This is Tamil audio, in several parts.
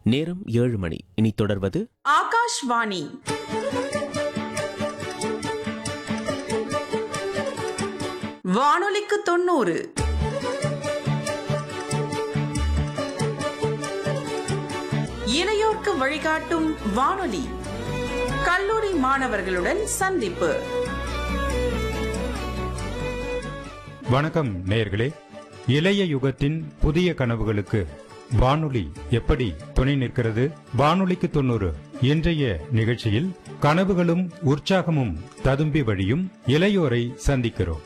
நேரம் ஏழு மணி இனி தொடர்வது ஆகாஷ்வாணி வானொலிக்கு தொண்ணூறு இளையோர்க்கு வழிகாட்டும் வானொலி கல்லூரி மாணவர்களுடன் சந்திப்பு வணக்கம் நேயர்களே இளைய யுகத்தின் புதிய கனவுகளுக்கு வானொலி எப்படி துணை நிற்கிறது வானொலிக்கு தொண்ணூறு இன்றைய நிகழ்ச்சியில் கனவுகளும் உற்சாகமும் ததும்பி வழியும் இளையோரை சந்திக்கிறோம்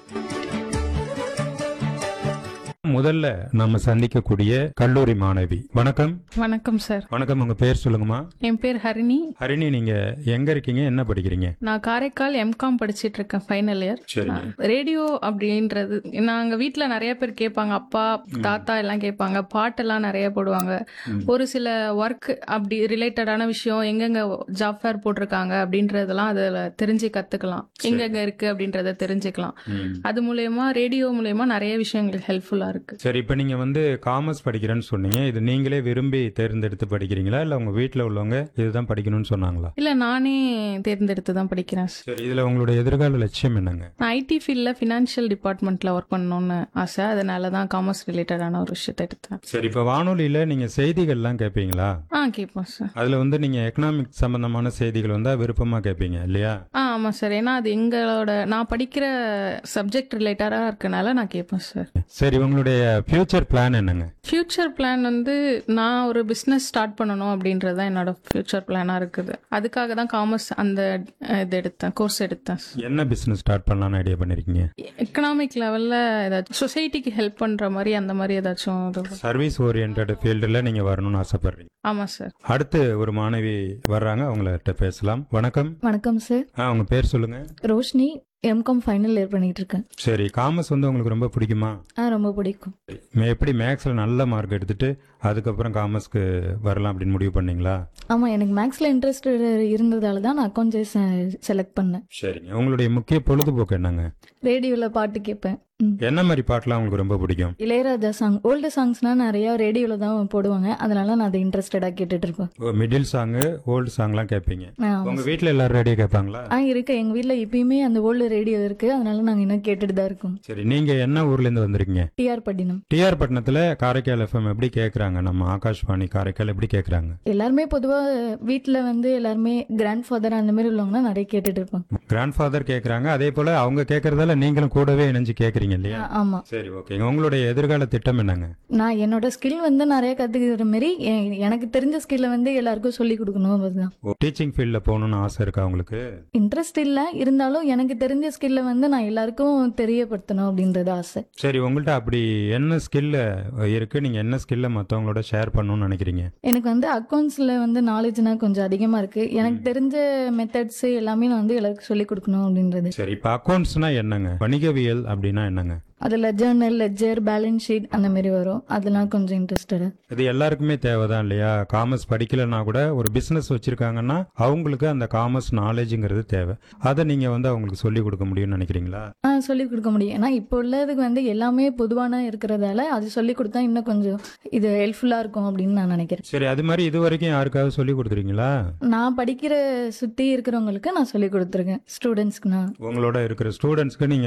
முதல்ல நம்ம சந்திக்கக்கூடிய கல்லூரி மாணவி வணக்கம் வணக்கம் சார் வணக்கம் உங்க பேர் சொல்லுங்கம்மா என் பேர் ஹரிணி ஹரிணி நீங்க எங்க இருக்கீங்க என்ன படிக்கிறீங்க நான் காரைக்கால் எம்காம் படிச்சிட்டு இருக்கேன் ஃபைனல் இயர் சரிங்க ரேடியோ அப்படின்றது நாங்க வீட்ல நிறைய பேர் கேட்பாங்க அப்பா தாத்தா எல்லாம் கேட்பாங்க பாட்டெல்லாம் நிறைய போடுவாங்க ஒரு சில ஒர்க் அப்படி ரிலேட்டடான விஷயம் எங்கெங்க ஜாப் ஃபேர் போட்டிருக்காங்க அப்படின்றதெல்லாம் அதுல தெரிஞ்சு கத்துக்கலாம் எங்கெங்க இருக்கு அப்படின்றத தெரிஞ்சுக்கலாம் ம். அது மூலயமா ரேடியோ மூலயமா நிறைய விஷயங்கள் ஹெல்ப்ஃபுல்லா இருக்கு சரி இப்போ நீங்க வந்து காமர்ஸ் படிக்கிறேன்னு சொன்னீங்க இது நீங்களே விரும்பி தேர்ந்தெடுத்து படிக்கிறீங்களா இல்ல உங்க வீட்ல உள்ளவங்க இதுதான் படிக்கணும்னு சொன்னாங்களா இல்ல நானே தேர்ந்தெடுத்து தான் படிக்கிறேன் சரி இதுல உங்களுடைய எதிர்கால லட்சியம் என்னங்க நான் ஐடி ஃபீல்டில் ஃபினான்ஷியல் டிபார்ட்மெண்ட்டில் ஒர்க் பண்ணணும்னு ஆசை அதனால தான் காமர்ஸ் ரிலேட்டடான ஒரு விஷயத்தை எடுத்தேன் சரி இப்போ வானொலியில நீங்க செய்திகள்லாம் கேட்பீங்களா ஆ கேட்போம் சார் அதுல வந்து நீங்க எக்கனாமிக் சம்பந்தமான செய்திகள் வந்தா விருப்பமா கேட்பீங்க இல்லையா ஆ ஆமாம் சார் ஏன்னா அது எங்களோட நான் படிக்கிற சப்ஜெக்ட் ரிலேட்டடாக இருக்கனால நான் கேட்பேன் சார் சரி உங்களுடைய ஃபியூச்சர் பிளான் என்னங்க ஃப்யூச்சர் பிளான் வந்து நான் ஒரு பிஸ்னஸ் ஸ்டார்ட் பண்ணணும் அப்படின்றது தான் என்னோட ஃப்யூச்சர் பிளானாக இருக்குது அதுக்காக தான் காமர்ஸ் அந்த அஹ், இது எடுத்தேன் கோர்ஸ் எடுத்தேன் என்ன பிசினஸ் ஸ்டார்ட் பண்ணலாம்னு ஐடியா பண்ணிருக்கீங்க எக்கனாமிக் லெவலில் ஏதாச்சும் சொசைட்டிக்கு ஹெல்ப் பண்ணுற மாதிரி அந்த மாதிரி ஏதாச்சும் ஒரு சர்வீஸ் ஓரியன்ட் ஃபீல்டில் நீங்க வரணும்னு ஆசைப்படுறீங்க ஆமாம் சார் அடுத்து ஒரு மாணவி வர்றாங்க அவங்கள்ட்ட பேசலாம் வணக்கம் வணக்கம் சார் ஆ உங்க பேர் சொல்லுங்க ரோஷினி எம்காம் ஃபைனல் இயர் பண்ணிட்டு இருக்கேன் சரி காமர்ஸ் வந்து உங்களுக்கு ரொம்ப பிடிக்குமா ஆ ரொம்ப பிடிக்கும் மே- எப்படி மேக்ஸில் நல்ல மார்க் எடுத்துட்டு அதுக்கப்புறம் காமர்ஸ்க்கு வரலாம் அப்படின்னு முடிவு பண்ணீங்களா ஆமாம் எனக்கு மேக்ஸில் இன்ட்ரெஸ்ட் இருந்ததால தான் நான் அக்கௌண்ட்ஸ் செலக்ட் பண்ணேன் சரிங்க உங்களுடைய முக்கிய பொழுதுபோக்கு என்னங்க ரேடியோவில் பாட்டு கேட்பேன் ம். என்ன மாதிரி பாட்டுலாம் உங்களுக்கு ரொம்ப பிடிக்கும் இளையராஜா சாங் ஓல்டு சாங்ஸ்னா நிறையா ரேடியோவில் தான் போடுவாங்க அதனால நான் அதை இன்ட்ரெஸ்டடாக கேட்டுட்டு இருப்பேன் மிடில் சாங்கு ஓல்டு சாங்லாம் கேட்பீங்க ஆ, உங்க வீட்டில் எல்லாரும் ரேடியோ கேட்பாங்களா ஆ இருக்கு எங்கள் வீட்டில் இப்பயுமே அந்த ஓல்டு ரேடியோ இருக்கு அதனால நாங்கள் இன்னும் கேட்டுட்டு தான் இருக்கோம் சரி நீங்க என்ன ஊர்ல இருந்து வந்திருக்கீங்க டிஆர் பட்டினம் டிஆர் பட்டணத்துல காரைக்கால் எஃப்எம் எப்படி கேக்குறாங்க நம்ம ஆகாஷ்வாணி காரைக்கால் எப்படி கேக்குறாங்க எல்லாருமே பொதுவாக வீட்டில் வந்து எல்லாருமே கிராண்ட் ஃபாதர் அந்த மாதிரி உள்ளவங்கன்னா நிறைய கேட்டுட்டு இருப்பாங்க கிராண்ட் ஃபாதர் கேக்குறாங்க அதே போல அவங்க கேக்குறதால நீங்களும் கூடவே இணைஞ்சு கேக்குறீங்க இல்லையா ஆ, ஆமா சரி ஓகேங்க உங்களுடைய எதிர்கால திட்டம் என்னங்க நான் என்னோட ஸ்கில் வந்து நிறைய கத்துக்கிற மாதிரி எ- எனக்கு தெரிஞ்ச ஸ்கில்ல வந்து எல்லாருக்கும் சொல்லி கொடுக்கணும் அதுதான் டீச்சிங் ஃபீல்ட்ல போகணும்னு ஆசை இருக்கா உங்களுக்கு இன்ட்ரெஸ்ட் இல்ல இருந்தாலும் எனக்கு தெரிஞ்ச ஸ்கில்ல வந்து நான் எல்லாருக்கும் தெரியப்படுத்தணும் அப்படின்றது ஆசை சரி உங்கள்ட்ட அப்படி என்ன ஸ்கில்ல இருக்கு நீங்க என்ன ஸ்கில்ல மத்தவங்களோட ஷேர் பண்ணணும்னு நினைக்கிறீங்க எனக்கு வந்து அக்கௌண்ட்ஸ்ல வந்து நாலேஜ்னா கொஞ்சம் அதிகமா இருக்கு எனக்கு தெரிஞ்ச மெத்தட்ஸ் எல்லாமே நான் வந்து எல்லாருக்கும் சொல்லி கொடுக்கணும் அப்படின்றது சரி இப்ப அக்கௌண்ட்ஸ்னா என்னங்க வணிகவியல் அப்படின்னா என்னங்க அதுல ஜேர்னல் லெஜர் பேலன்ஸ் ஷீட் அந்த மாதிரி வரும் அதெல்லாம் கொஞ்சம் இன்ட்ரெஸ்டடா இது எல்லாருக்குமே தேவைதான் இல்லையா காமர்ஸ் படிக்கலைன்னா கூட ஒரு பிசினஸ் வச்சிருக்காங்கன்னா அவங்களுக்கு அந்த காமர்ஸ் நாலேஜுங்கிறது தேவை அதை நீங்க வந்து அவங்களுக்கு சொல்லி கொடுக்க முடியும்னு நினைக்கிறீங்களா ஆ சொல்லி கொடுக்க முடியும் ஏன்னா இப்போ உள்ளதுக்கு வந்து எல்லாமே பொதுவான இருக்கிறதால அது சொல்லி கொடுத்தா இன்னும் கொஞ்சம் இது ஹெல்ப்ஃபுல்லா இருக்கும் அப்படின்னு நான் நினைக்கிறேன் சரி அது மாதிரி இது வரைக்கும் யாருக்காவது சொல்லி கொடுத்துருக்கீங்களா நான் படிக்கிற சுத்தி இருக்கிறவங்களுக்கு நான் சொல்லி கொடுத்துருக்கேன் ஸ்டூடெண்ட்ஸ்க்கு நான் உங்களோட இருக்கிற ஸ்டூடெண்ட்ஸ்க்கு நீங்க